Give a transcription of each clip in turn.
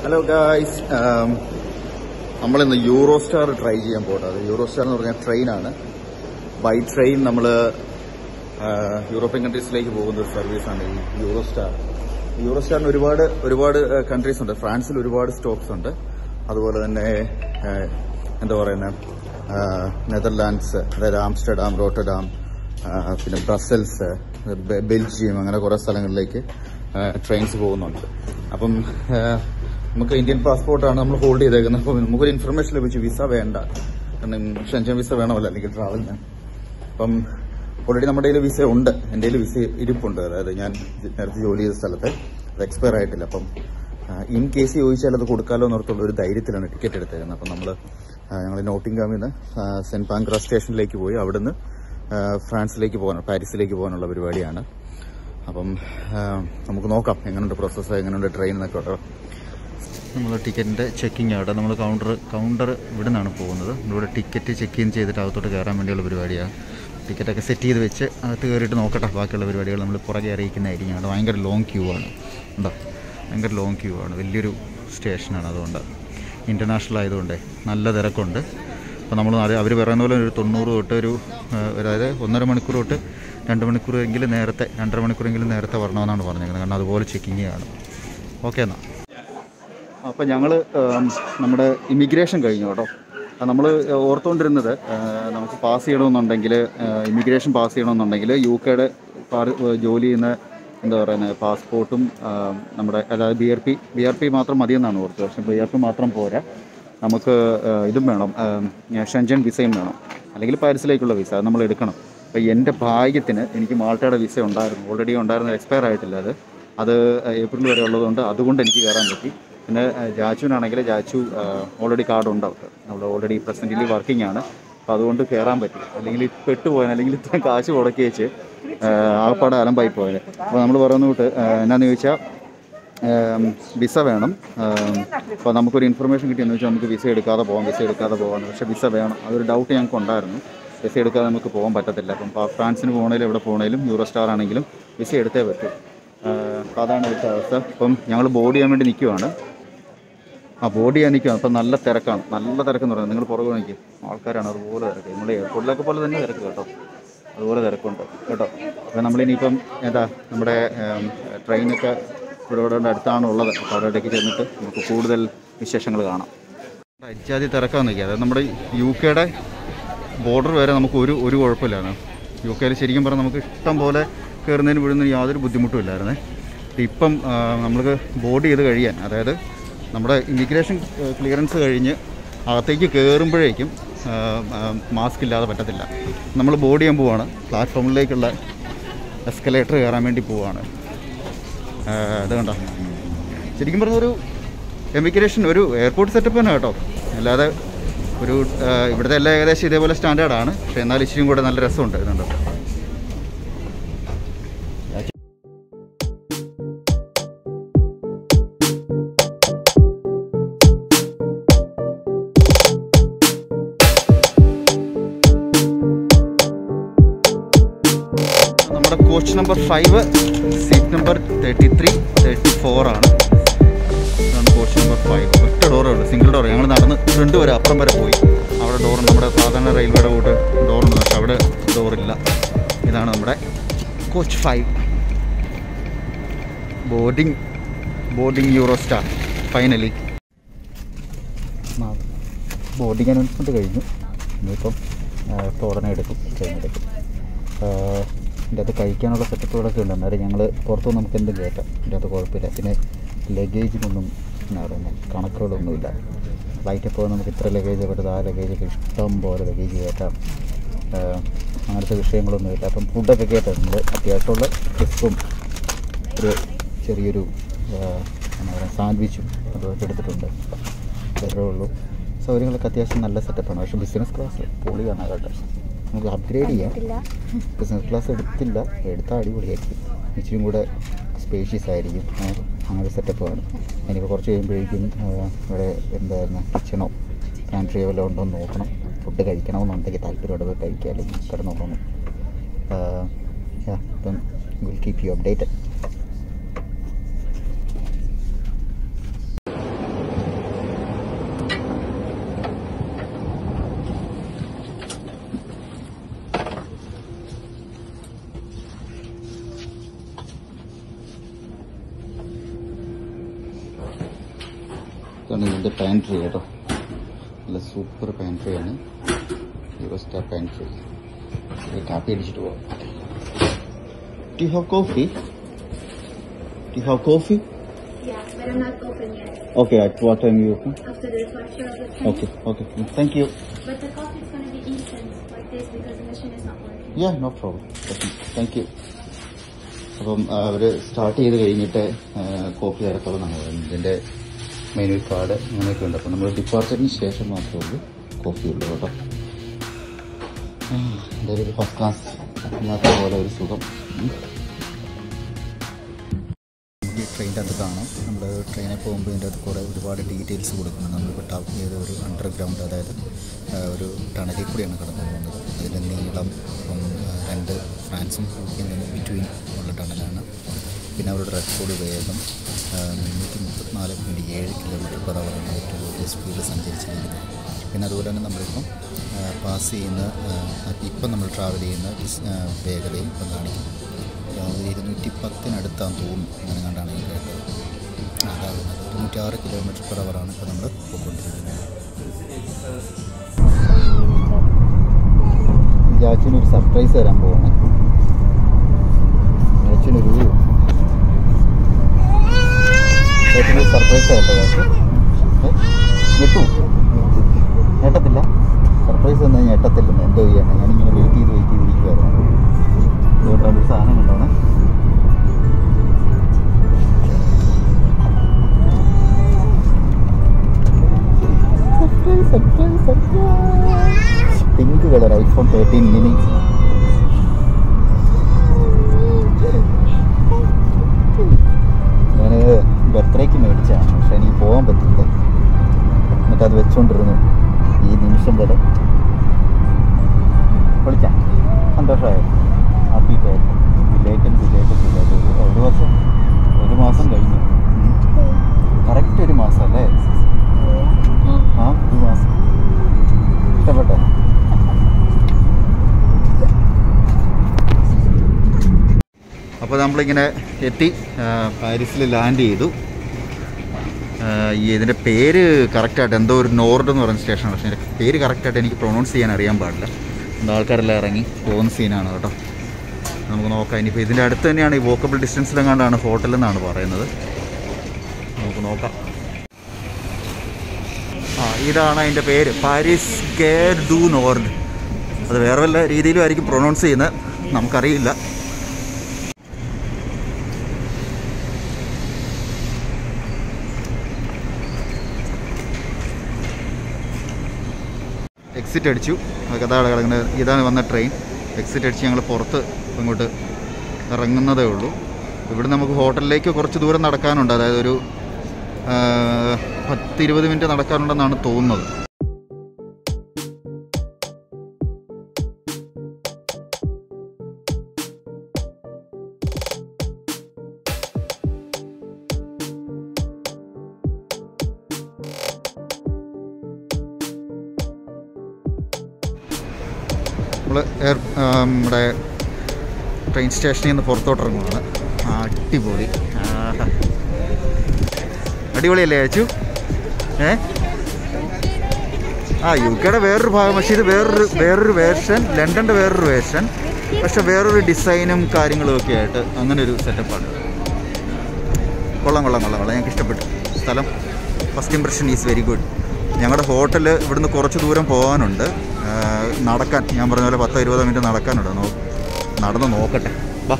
Hello guys നമ്മളിന്ന് Eurostar try ചെയ്യാൻ പോകട്ടെ യൂറോ സ്റ്റാർ എന്ന് പറഞ്ഞാൽ ട്രെയിനാണ് ബൈ ട്രെയിൻ നമ്മൾ യൂറോപ്യൻ കൺട്രീസിലേക്ക് പോകുന്ന ഒരു സർവീസാണ് ഈ യൂറോ സ്റ്റാർ യൂറോ സ്റ്റാറിന് ഒരുപാട് ഒരുപാട് കൺട്രീസ് ഉണ്ട് ഫ്രാൻസിൽ ഒരുപാട് സ്റ്റോപ്സ് ഉണ്ട് അതുപോലെ തന്നെ ആ, എന്താ പറയുന്നത് നെതർലാൻഡ്സ് അതായത് ആംസ്റ്റർഡാം റോട്ടർഡാം ആ, പിന്നെ ബ്രസൽസ് ബെ- ബെൽജിയം അങ്ങനെ കുറേ സ്ഥലങ്ങളിലേക്ക് ട്രെയിൻസ് പോകുന്നുണ്ട് അപ്പം ആ, നമുക്ക് ഇന്ത്യൻ പാസ്പോർട്ടാണ് നമ്മൾ ഹോൾഡ് ചെയ്തേക്കുന്നത് അപ്പോൾ നമുക്കൊരു ഇൻഫർമേഷൻ ലഭിച്ചു വിസ വേണ്ട കാരണം ഷെൻഷൻ വിസ വേണമല്ലോ അല്ലെങ്കിൽ ട്രാവലിന് അപ്പം ഓൾറെഡി നമ്മുടെ കയ്യിൽ വിസ ഉണ്ട് എൻ്റെ കയ്യിൽ വിസ ഇരിപ്പുണ്ട് അതായത് ഞാൻ നേരത്തെ ജോലി ചെയ്ത സ്ഥലത്ത് അത് എക്സ്പയർ ആയിട്ടില്ല അപ്പം ഇൻ കേസ് ചോദിച്ചാൽ അത് കൊടുക്കാമല്ലോ എന്നോർത്തുള്ള ഒരു ധൈര്യത്തിലാണ് ടിക്കറ്റ് എടുത്തേക്കുന്നത് അപ്പം നമ്മൾ ഞങ്ങൾ നോട്ടിംഗാമിൽ നിന്ന് സെന്റ് പാങ്ക്ര സ്റ്റേഷനിലേക്ക് പോയി അവിടുന്ന് ആ, ഫ്രാൻസിലേക്ക് പോകാൻ പാരീസിലേക്ക് പോകാനുള്ള പരിപാടിയാണ് അപ്പം ആ, നമുക്ക് നോക്കാം എങ്ങനെയുണ്ട് പ്രോസസ്സ് എങ്ങനെയുണ്ട് ട്രെയിൻ എന്നൊക്കെ കേട്ടോ നമ്മൾ ടിക്കറ്റിൻ്റെ ചെക്കിംഗ് ആവട്ടെ നമ്മൾ കൗണ്ടർ കൗണ്ടർ ഇവിടെ നിന്നാണ് പോകുന്നത് നമ്മളിവിടെ ടിക്കറ്റ് ചെക്ക് ഇൻ ചെയ്തിട്ട് അകത്തോട്ട് കയറാൻ വേണ്ടിയുള്ള പരിപാടിയാണ് ടിക്കറ്റൊക്കെ സെറ്റ് ചെയ്ത് വെച്ച് അകത്ത് കയറിയിട്ട് നോക്കട്ടെ ബാക്കിയുള്ള പരിപാടികൾ നമ്മൾ പുറകെ അറിയിക്കുന്നതായിരിക്കും അവിടെ ഭയങ്കര ലോങ് ക്യൂ ആണ് ഉണ്ടോ ഭയങ്കര ലോങ് ക്യൂ ആണ് വലിയൊരു സ്റ്റേഷനാണ് അതുകൊണ്ട് ഇൻ്റർനാഷണൽ ആയതുകൊണ്ട് നല്ല തിരക്കുണ്ട് അപ്പോൾ നമ്മൾ അവർ പറയുന്ന പോലെ ഒരു തൊണ്ണൂറ് തൊട്ട് ഒരു ആ, അതായത് ഒന്നര മണിക്കൂർ തൊട്ട് രണ്ട് മണിക്കൂറെങ്കിലും നേരത്തെ രണ്ടര മണിക്കൂറെങ്കിലും നേരത്തെ വരണമെന്നാണ് പറഞ്ഞിരിക്കുന്നത് കാരണം അതുപോലെ ചെക്കിങ് ആണ് ഓക്കെ എന്നാൽ അപ്പോൾ ഞങ്ങൾ നമ്മുടെ ഇമിഗ്രേഷൻ കഴിഞ്ഞു കേട്ടോ നമ്മൾ ഓർത്തുകൊണ്ടിരുന്നത് ആ, നമുക്ക് പാസ് ചെയ്യണമെന്നുണ്ടെങ്കിൽ ഇമിഗ്രേഷൻ പാസ് ചെയ്യണമെന്നുണ്ടെങ്കിൽ യു കെയുടെ ജോലി ചെയ്യുന്ന എന്താ പറയുന്നത് പാസ്പോർട്ടും ആ, നമ്മുടെ അതായത് B R P B R P മാത്രം മതിയെന്നാണ് ഓർത്തത് പക്ഷേ ബി ആർ പി മാത്രം പോരാ നമുക്ക് ആ, ഇതും വേണം ആ, ഷെൻജൻ വിസയും വേണം അല്ലെങ്കിൽ പാരീസിലേക്കുള്ള വിസ അത് നമ്മൾ എടുക്കണം അപ്പോൾ എൻ്റെ ഭാഗ്യത്തിന് എനിക്ക് മാൾട്ടയുടെ വിസ ഉണ്ടായിരുന്നു ഓൾറെഡി ഉണ്ടായിരുന്നു എക്സ്പയർ ആയിട്ടില്ല അത് അത് ഏപ്രിൽ വരെ ഉള്ളതുകൊണ്ട് അതുകൊണ്ട് എനിക്ക് കയറാൻ പറ്റി പിന്നെ ആ, ജാച്ചുവിനാണെങ്കിൽ ജാച്ചു ഓൾറെഡി കാർഡ് ഉണ്ട് അവർക്ക് നമ്മൾ ഓൾറെഡി പ്രസൻറ്റ്ലി വർക്കിംഗ് ആണ് അപ്പോൾ അതുകൊണ്ട് കയറാൻ പറ്റി അല്ലെങ്കിൽ പെട്ടുപോയാൽ അല്ലെങ്കിൽ ഇത്രയും കാശ് മുടക്കി വെച്ച് ആകപ്പാടെ അലമ്പായി പോയത് അപ്പോൾ നമ്മൾ പറയുന്ന കൂട്ട് ആ, എന്നാന്ന് ചോദിച്ചാൽ ഏം, വിസ വേണം അപ്പോൾ നമുക്കൊരു ഇൻഫർമേഷൻ കിട്ടിയെന്ന് വെച്ചാൽ നമുക്ക് വിസ എടുക്കാതെ പോകാം വിസ എടുക്കാതെ പോകാം പക്ഷേ വിസ വേണം അതൊരു ഡൗട്ട് ഞങ്ങൾക്ക് ഉണ്ടായിരുന്നു വിസ എടുക്കാതെ നമുക്ക് പോകാൻ പറ്റത്തില്ല അപ്പം ഫ- ഫ്രാൻസിന് പോകണേലും എവിടെ പോകണേലും യൂറോ സ്റ്റാർ ആണെങ്കിലും വിസ എടുത്തേ പറ്റൂ അപ്പോൾ അതാണ് ഇവിടുത്തെ അവസ്ഥ അപ്പം ഞങ്ങൾ ബോർഡ് ചെയ്യാൻ വേണ്ടി നിൽക്കുവാണ് ആ ബോർഡ് ചെയ്യാൻ നിൽക്കുകയാണ് അപ്പം നല്ല തിരക്കാണ് നല്ല തിരക്കെന്ന് പറയുന്നത് നിങ്ങൾ പുറകെ നോക്കി ആൾക്കാരാണ് അതുപോലെ തിരക്ക് നമ്മൾ എയർപോർട്ടിലൊക്കെ പോലെ തന്നെ തിരക്ക് കേട്ടോ അതുപോലെ തിരക്കുണ്ട് കേട്ടോ അപ്പം നമ്മളിനിയിപ്പം എന്താ നമ്മുടെ ഏം, ട്രെയിനൊക്കെ ഇവിടെ ഇവിടെ അടുത്താണ് ഉള്ളത് അപ്പോൾ അവിടേക്ക് ചെന്നിട്ട് നമുക്ക് കൂടുതൽ വിശേഷങ്ങൾ കാണാം അജ്ജാതി തിരക്കാൻ നിൽക്കുക അതായത് നമ്മുടെ യു കെയുടെ ബോർഡർ വരെ നമുക്ക് ഒരു ഒരു കുഴപ്പമില്ലായിരുന്നു യു കെയിൽ ശരിക്കും പറഞ്ഞാൽ നമുക്ക് ഇഷ്ടം പോലെ കയറുന്നതിന് വിടുന്നതിന് യാതൊരു ബുദ്ധിമുട്ടും ഇല്ലായിരുന്നേ ഇപ്പം ആ, നമ്മൾക്ക് ബോർഡ് ചെയ്ത് കഴിയാൻ അതായത് നമ്മുടെ ഇമിഗ്രേഷൻ ക്ലിയറൻസ് കഴിഞ്ഞ് അകത്തേക്ക് കയറുമ്പോഴേക്കും മാസ്ക് ഇല്ലാതെ പറ്റത്തില്ല നമ്മൾ ബോർഡ് ചെയ്യാൻ പോവാണ് പ്ലാറ്റ്ഫോമിലേക്കുള്ള എസ്കലേറ്റർ കയറാൻ വേണ്ടി പോവാണ് ആ, ഇത് കണ്ടോ ശരിക്കും പറഞ്ഞൊരു എമിഗ്രേഷൻ ഒരു എയർപോർട്ട് സെറ്റപ്പ് തന്നെ കേട്ടോ അല്ലാതെ ഒരു ആ, ഇവിടുത്തെ എല്ലാം ഏകദേശം ഇതേപോലെ സ്റ്റാൻഡേർഡാണ് പക്ഷേ എന്നാൽ ഇച്ചിരി കൂടെ നല്ല രസമുണ്ട് ഇതുണ്ടോ നമ്മുടെ coach number five seat number thirty three thirty four ആണ് ഇതാണ് കോച്ച് നമ്പർ ഫൈവ് ഒറ്റ ഡോറേ ഉള്ളൂ സിംഗിൾ ഡോർ ഞങ്ങൾ നടന്ന് ഫ്രണ്ട് വരെ അപ്പുറം വരെ പോയി അവിടെ ഡോർ നമ്മുടെ സാധാരണ റെയിൽവേയുടെ കൂട്ട് ഡോറുണ്ട് പക്ഷെ അവിടെ ഡോറില്ല ഇതാണ് നമ്മുടെ coach five boarding boarding Eurostar finally boarding announcement കഴിഞ്ഞു ഇനിയിപ്പം ഇപ്പോൾ ഉടനെ എടുക്കും ട്രെയിൻ എടുക്കും ഇതിൻ്റെ അകത്ത് കഴിക്കാനുള്ള സെറ്റപ്പുകളൊക്കെ ഉണ്ട് അന്നേരം ഞങ്ങൾ പുറത്തുനിന്ന് നമുക്ക് എന്തും കയറ്റാം ഇതിൻ്റെ അകത്ത് കുഴപ്പമില്ല പിന്നെ ലഗേജിനൊന്നും എന്നാ പറയുന്നത് കണക്കുകളൊന്നുമില്ല ഫ്ലൈറ്റിൽ പോകാൻ നമുക്ക് ഇത്ര ലഗേജ് പറ്റുന്നത് ആ ലഗേജൊക്കെ ഇഷ്ടം പോലെ ലഗേജ് കയറ്റാം ആ, അങ്ങനത്തെ വിഷയങ്ങളൊന്നുമില്ല അപ്പം ഫുഡൊക്കെ കയറ്റാം നമ്മൾ അത്യാവശ്യമുള്ള ക്രിസ്പും ഒരു ചെറിയൊരു ആ, എന്നാ പറയുക സാൻഡ്വിച്ചും അതൊക്കെ എടുത്തിട്ടുണ്ട് അത്രേ ഉള്ളൂ സൗകര്യങ്ങളൊക്കെ അത്യാവശ്യം നല്ല സെറ്റപ്പാണ് പക്ഷേ ബിസിനസ് ക്ലാസ് പൊളിയാണ് കേട്ടോ നമുക്ക് അപ്ഗ്രേഡ് ചെയ്യാം ബിസിനസ് ക്ലാസ് എടുത്തില്ല എടുത്താൽ അടിപൊളിയായിരിക്കും ഇച്ചിരി കൂടെ സ്പേഷ്യസ് ആയിരിക്കും ഏ, അങ്ങനെ സെറ്റപ്പാണ് എനിക്ക് കുറച്ച് കഴിയുമ്പോഴേക്കും ആ, ഇവിടെ എന്തായിരുന്നു കിച്ചണോ പാൻട്രിയോ വല്ലതും ഉണ്ടോ എന്ന് നോക്കണം ഫുഡ് കഴിക്കണമെന്നുണ്ടെങ്കിൽ താല്പര്യമുള്ളത് കഴിക്കുക അല്ലെങ്കിൽ കിടന്നുറങ്ങും അപ്പം വിൽ കീപ് യു അപ്ഡേറ്റഡ് ഇതാണ് ഇതിൻ്റെ പാൻട്രി കേട്ടോ നല്ല സൂപ്പർ പാൻട്രി ആണ് യൂറോസ്റ്റാർ പാൻട്രി കാപ്പി അടിച്ചിട്ട് പോവാം do have coffee do have coffee Yeah, but I'm not open yet. Okay at what time you open After the reflection of the sun. Okay okay thank you But the coffee is going to be instant like this because the machine is not working. Yeah no problem thank you അപ്പം അവർ start ചെയ്ത് കഴിഞ്ഞിട്ട് coffee തരത്തുള്ളൂ എന്നാണ് പറയുന്നത് ഇതിൻ്റെ menu card അങ്ങനെയൊക്കെ ഉണ്ട് അപ്പം നമ്മൾ ഡിപ്പാർച്ചറിന് ശേഷം മാത്രമേ ഉള്ളൂ കോഫി ഉള്ളൂ കേട്ടോ ആ, എന്തായാലും ഒരു ഫസ്റ്റ് ക്ലാസ് ഇല്ലാത്ത പോലെ ഒരു സുഖം ഉം. നമുക്ക് ഈ ട്രെയിനിൻ്റെ അകത്ത് കാണാം നമ്മൾ ട്രെയിനിൽ പോകുമ്പോൾ ഇതിൻ്റെ അകത്ത് കുറേ ഒരുപാട് ഡീറ്റെയിൽസ് കൊടുക്കുന്നു നമ്മളിപ്പോൾ ടൗൺ ചെയ്ത ഒരു അണ്ടർഗ്രൗണ്ട് അതായത് ആ, ഒരു ടണലിൽ കൂടിയാണ് കടന്നു പോകുന്നത് അതിൻ്റെ നീളം ഇപ്പം ആ, രണ്ട് ഫ്രാൻസും യൂക്കിയും തമ്മിൽ ബിറ്റ്വീൻ ഉള്ള ടണലാണ് പിന്നെ അവരുടെ റെക്കോർഡ് വേഗം മുന്നൂറ്റി മുപ്പത്തിനാല് പോയിൻറ്റ് ഏഴ് കിലോമീറ്റർ പെർ അവറാണ് ഏറ്റവും കൂടുതൽ സ്പീഡിൽ സഞ്ചരിച്ചിരിക്കുന്നത് പിന്നെ അതുപോലെ തന്നെ നമ്മളിപ്പം പാസ് ചെയ്യുന്ന ആ, ഇപ്പം നമ്മൾ ട്രാവൽ ചെയ്യുന്ന ഡിസ്- ആ, വേഗതയും ഇപ്പം കാണിക്കും ഒരു ഇരുന്നൂറ്റി പത്തിനടുത്താന്ന് തോന്നുന്നു അങ്ങനെ കണ്ടാണ് ഞാൻ കേട്ടത് അതാകുന്നത് ഇരുന്നൂറ്റി ആറ് കിലോമീറ്റർ പെർ അവറാണ് ഇപ്പോൾ നമ്മൾ പോയിക്കൊണ്ടിരിക്കുന്നത് ജാച്ചിനൊരു സർപ്രൈസ് തരാൻ പോവാണ് ജാച്ചിനൊരു ജാച്ചിനൊരു സർപ്രൈസ് തരട്ടെ ജാച്ചു ഞെട്ടു ഞെട്ടത്തില്ല സർപ്രൈസ് തന്നാൽ ഞെട്ടത്തില്ലെന്ന് എന്തോ ചെയ്യാണ് ഞാനിങ്ങനെ വെയിറ്റ് ചെയ്ത് വെയിറ്റ് ചെയ്തിരിക്കുവായിരുന്നു അതുകൊണ്ടാണ് ഒരു സാധനം കണ്ടോണേ pink colour iPhone thirteen mini ഞാൻ ബർത്ത്ഡേക്ക് മേടിച്ചാണ് പക്ഷെ എനിക്ക് പോകാൻ പറ്റില്ല എന്നിട്ട് അത് വെച്ചുകൊണ്ടിരുന്നു ഈ നിമിഷം വരെ വിളിക്കാം സന്തോഷമായോ happy birthday belated belated belated ഒരു വർഷം ഒരു മാസം കഴിഞ്ഞു കറക്റ്റ് ഒരു മാസം അല്ലേ ആ ഒരു മാസം ഇഷ്ടപ്പെട്ടോ അപ്പോൾ നമ്മളിങ്ങനെ എത്തി ആ, പാരീസിൽ ലാൻഡ് ചെയ്തു ആ, ഈ ഇതിൻ്റെ പേര് കറക്റ്റായിട്ട് എന്തോ ഒരു നോർഡ് എന്ന് പറയുന്ന സ്റ്റേഷനാണ് പക്ഷേ ഇതിൻ്റെ പേര് കറക്റ്റായിട്ട് എനിക്ക് പ്രൊണൗൺസ് ചെയ്യാൻ അറിയാൻ പാടില്ല എന്താ ആൾക്കാരെല്ലാം ഇറങ്ങി പോകുന്ന സീനാണ് കേട്ടോ നമുക്ക് നോക്കാം ഇനിയിപ്പോൾ ഇതിൻ്റെ അടുത്ത് തന്നെയാണ് ഈ വോക്കബിൾ ഡിസ്റ്റൻസിലെങ്ങാണ്ടാണ് ഹോട്ടൽ എന്നാണ് പറയുന്നത് നമുക്ക് നോക്കാം ആ ഇതാണ് അതിൻ്റെ പേര് പാരീസ് ഗേർ ഡു നോർഡ് അത് വേറെ വല്ല രീതിയിലും ആയിരിക്കും പ്രൊണൗൺസ് ചെയ്യുന്നത് നമുക്കറിയില്ല എക്സിറ്റ് അടിച്ചു അതൊക്കെ അതാണ് കിടക്കുന്നത് ഇതാണ് വന്ന ട്രെയിൻ എക്സിറ്റ് അടിച്ച് ഞങ്ങൾ പുറത്ത് ഇങ്ങോട്ട് ഇറങ്ങുന്നതേ ഉള്ളൂ ഇവിടെ നമുക്ക് ഹോട്ടലിലേക്ക് കുറച്ച് ദൂരം നടക്കാനുണ്ട് അതായത് ഒരു ആ, പത്തിരുപത് മിനിറ്റ് നടക്കാനുണ്ടെന്നാണ് തോന്നുന്നത് നമ്മൾ എയർ ആ, നമ്മുടെ ട്രെയിൻ സ്റ്റേഷനിൽ നിന്ന് പുറത്തോട്ട് ഇറങ്ങുവാണ് അടിപൊളി ആഹാ. അടിപൊളിയല്ലേ അച്ചു ഏ ആ യു കെയുടെ വേറൊരു ഭാഗം പക്ഷേ ഇത് വേറൊരു വേറൊരു വേർഷൻ ലണ്ടൻ്റെ വേറൊരു വേർഷൻ പക്ഷെ വേറൊരു ഡിസൈനും കാര്യങ്ങളും ഒക്കെ ആയിട്ട് അങ്ങനെ ഒരു സെറ്റപ്പാണ് കൊള്ളാം കൊള്ളാം കൊള്ളാം കൊള്ളാം ഞങ്ങൾക്ക് ഇഷ്ടപ്പെട്ടു സ്ഥലം first impression is very good ഞങ്ങളുടെ ഹോട്ടൽ ഇവിടുന്ന് കുറച്ച് ദൂരം പോകാനുണ്ട് ആ, നടക്കാൻ ഞാൻ പറഞ്ഞ പോലെ പത്തോ ഇരുപതോ മിനിറ്റ് നടക്കാനുണ്ട് നോ നടന്ന് നോക്കട്ടെ വാ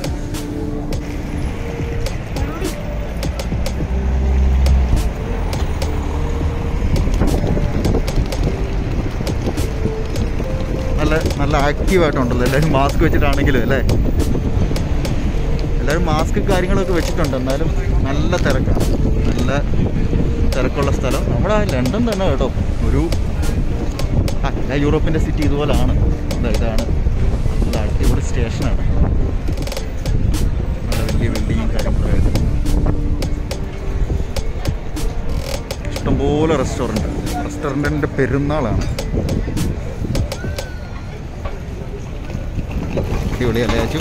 നല്ല നല്ല ആക്റ്റീവായിട്ടുണ്ടല്ലോ എല്ലാവരും മാസ്ക് വെച്ചിട്ടാണെങ്കിലും അല്ലേ എല്ലാവരും മാസ്ക് കാര്യങ്ങളൊക്കെ വെച്ചിട്ടുണ്ട് എന്നാലും നല്ല തിരക്കാണ് നല്ല തിരക്കുള്ള സ്ഥലം നമ്മുടെ ലണ്ടൻ തന്നെ കേട്ടോ ഒരു ആ എല്ലാ യൂറോപ്പിൻ്റെ സിറ്റി ഇതുപോലാണ് ഇതാ ഇതാണ് നല്ല അടിപൊളി സ്റ്റേഷനാണ് നല്ല വലിയ ബിൽഡിങ്ങും കാര്യങ്ങളൊക്കെ ഇഷ്ടംപോലെ റെസ്റ്റോറൻറ്റ് റെസ്റ്റോറൻറ്റിൻ്റെ പെരുന്നാളാണ് അടിപൊളിയല്ലേ അച്ചു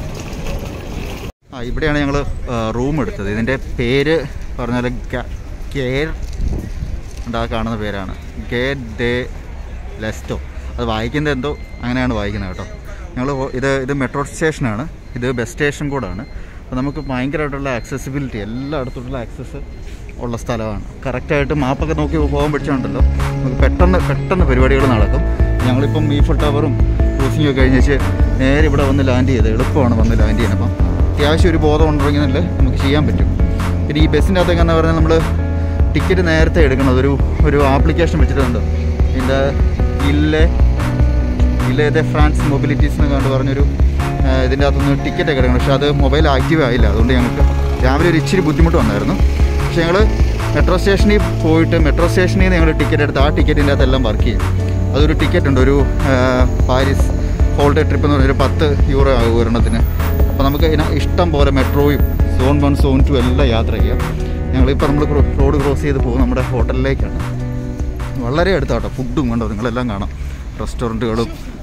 ആ ഇവിടെയാണ് ഞങ്ങൾ റൂം എടുത്തത് ഇതിൻ്റെ പേര് പറഞ്ഞാൽ ഗേർ ഉണ്ട് ആ കാണുന്ന പേരാണ് ഗേ ഡേ ലെസ്റ്റോ അത് വായിക്കുന്നത് എന്തോ അങ്ങനെയാണ് വായിക്കുന്നത് കേട്ടോ ഞങ്ങൾ ഇത് ഇത് മെട്രോ സ്റ്റേഷനാണ് ഇത് ബസ് സ്റ്റേഷൻ കൂടാണ് അപ്പോൾ നമുക്ക് ഭയങ്കരമായിട്ടുള്ള ആക്സസിബിലിറ്റി എല്ലായിടത്തോട്ടുള്ള ആക്സസ് ഉള്ള സ്ഥലമാണ് കറക്റ്റായിട്ട് മാപ്പൊക്കെ നോക്കി പോകാൻ പറ്റുന്നുണ്ടല്ലോ നമുക്ക് പെട്ടെന്ന് പെട്ടെന്ന് പരിപാടികൾ നടക്കും ഞങ്ങളിപ്പം ഈഫൽ ടവറും ക്രൂസിംഗ് ഒക്കെ കഴിഞ്ഞേച്ച് നേരെ ഇവിടെ വന്ന് ലാൻഡ് ചെയ്ത് എളുപ്പമാണ് വന്ന് ലാൻഡ് ചെയ്യുന്നത് അപ്പം അത്യാവശ്യം ഒരു ബോധം ഉണ്ടെങ്കിൽ നമുക്ക് ചെയ്യാൻ പറ്റും പിന്നെ ഈ ബസ്സിൻ്റെ അകത്തൊക്കെ എന്ന് പറഞ്ഞാൽ നമ്മൾ ടിക്കറ്റ് നേരത്തെ എടുക്കണം ഒരു ഒരു ആപ്ലിക്കേഷൻ വെച്ചിട്ടുണ്ട് ഇതിൻ്റെ ഇല്ലേ ഇല്ലേ ഫ്രാൻസ് മൊബിലിറ്റീസ് എന്ന് കണ്ട് പറഞ്ഞൊരു ആ, ഇതിൻ്റെ അകത്തുനിന്ന് ടിക്കറ്റ് ഒക്കെ എടുക്കണം പക്ഷേ അത് മൊബൈൽ ആക്റ്റീവ് ആയില്ല അതുകൊണ്ട് ഞങ്ങൾക്ക് രാവിലെ ഒരു ഇച്ചിരി ബുദ്ധിമുട്ട് വന്നായിരുന്നു പക്ഷേ ഞങ്ങൾ മെട്രോ സ്റ്റേഷനിൽ പോയിട്ട് മെട്രോ സ്റ്റേഷനിൽ നിന്ന് ഞങ്ങൾ ടിക്കറ്റ് എടുത്ത് ആ ടിക്കറ്റിൻ്റെ അകത്ത് എല്ലാം വർക്ക് ചെയ്യും അതൊരു ടിക്കറ്റ് ഉണ്ട് ഒരു ആ, പാരീസ് ഹോളിഡേ ട്രിപ്പ് എന്ന് പറഞ്ഞൊരു പത്ത് യൂറോ ആകും ഒരെണ്ണത്തിന് അപ്പോൾ നമുക്ക് ഇതിന് ഇഷ്ടം പോലെ മെട്രോയും സോൺ വൺ സോൺ ടു എല്ലാം യാത്ര ചെയ്യാം ഞങ്ങളിപ്പോൾ നമ്മൾ റോഡ് ക്രോസ് ചെയ്ത് പോകും നമ്മുടെ ഹോട്ടലിലേക്കാണ് വളരെ അടുത്താട്ടോ ഫുഡും കണ്ടോ നിങ്ങളെല്ലാം കാണാം റെസ്റ്റോറൻറ്റുകളും